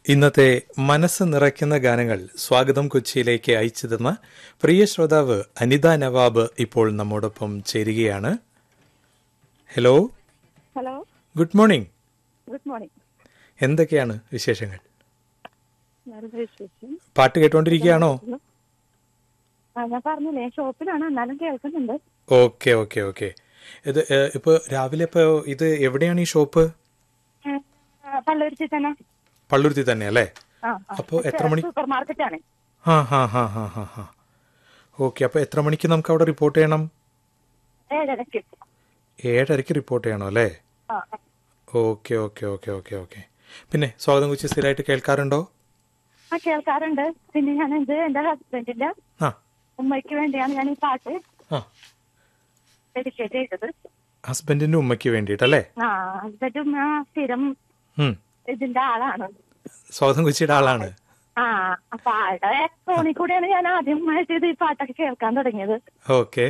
ഇന്നത്തെ മനസ്സ് നിറയ്ക്കുന്ന ഗാനങ്ങൾ സ്വാഗതം കൊച്ചിയിലേക്ക് അയച്ചു തന്ന പ്രിയ ശ്രോതാവ് അനിത നവാബ് ഇപ്പോൾ നമ്മോടൊപ്പം ചേരുകയാണ് hello hello good morning good morning എന്തൊക്കെയാണ് വിശേഷങ്ങൾ നല്ല വിശേഷം പാട്ട് കേട്ടോണ്ടിരിക്കുകയാണോ ആ ഞാൻ പറഞ്ഞില്ലേ ഷോപ്പിലാണ് എന്നാലും കേൾക്കുന്നുണ്ട് ഓക്കെ ഓക്കെ ഓക്കെ ഇത് ഏഹ്, ഇപ്പൊ രാവിലെ ഇപ്പൊ ഇത് എവിടെയാണ് ഈ ഷോപ്പ് ഏ, ആ, പള്ളുരുത്തി തന്നെ പള്ളുരുത്തി തന്നെ അല്ലേ ആ ആ. അപ്പോ എത്ര മണി സൂപ്പർ മാർക്കറ്റ് ആണ് ആ ഹാ ഹാ ഹാ ഹാ ഹാ ഓക്കെ അപ്പൊ എത്ര മണിക്ക് നമുക്ക് അവിടെ റിപ്പോർട്ട് ചെയ്യണം ഏഴരക്ക് ഏഴരയ്ക്ക് റിപ്പോർട്ട് ചെയ്യണം അല്ലേ ആ ആ. Okay okay okay okay okay പിന്നെ സ്വാഗതം കുറിച്ച് സ്ഥിരമായിട്ട് കേൾക്കാറുണ്ടോ ആ കേൾക്കാറുണ്ട് പിന്നെ ഞാൻ ഇത് എന്റെ ഹസ്ബൻഡിന്റെ ആ ഉമ്മയ്ക്ക് വേണ്ടിയാണ് ഞാൻ ഈ പാട്ട് ആ ഡെഡിക്കേറ്റ് ചെയ്തത് ഹസ്ബൻഡിന്റെ ഉമ്മയ്ക്ക് വേണ്ടിയിട്ടല്ലേ ആ ഹസ്ബൻഡും ആ സ്ഥിരം ഉം ഇതിന്റെ ആളാണ് സ്വാഗതം കുച്ചിയുടെ ആളാണ് ആ അപ്പൊ ആളുടെ ഫോണിൽ കൂടെയാണ് ഞാൻ ആദ്യമായിട്ട് ഇത് ഈ പാട്ടൊക്കെ കേൾക്കാൻ തുടങ്ങിയത് ഓക്കെ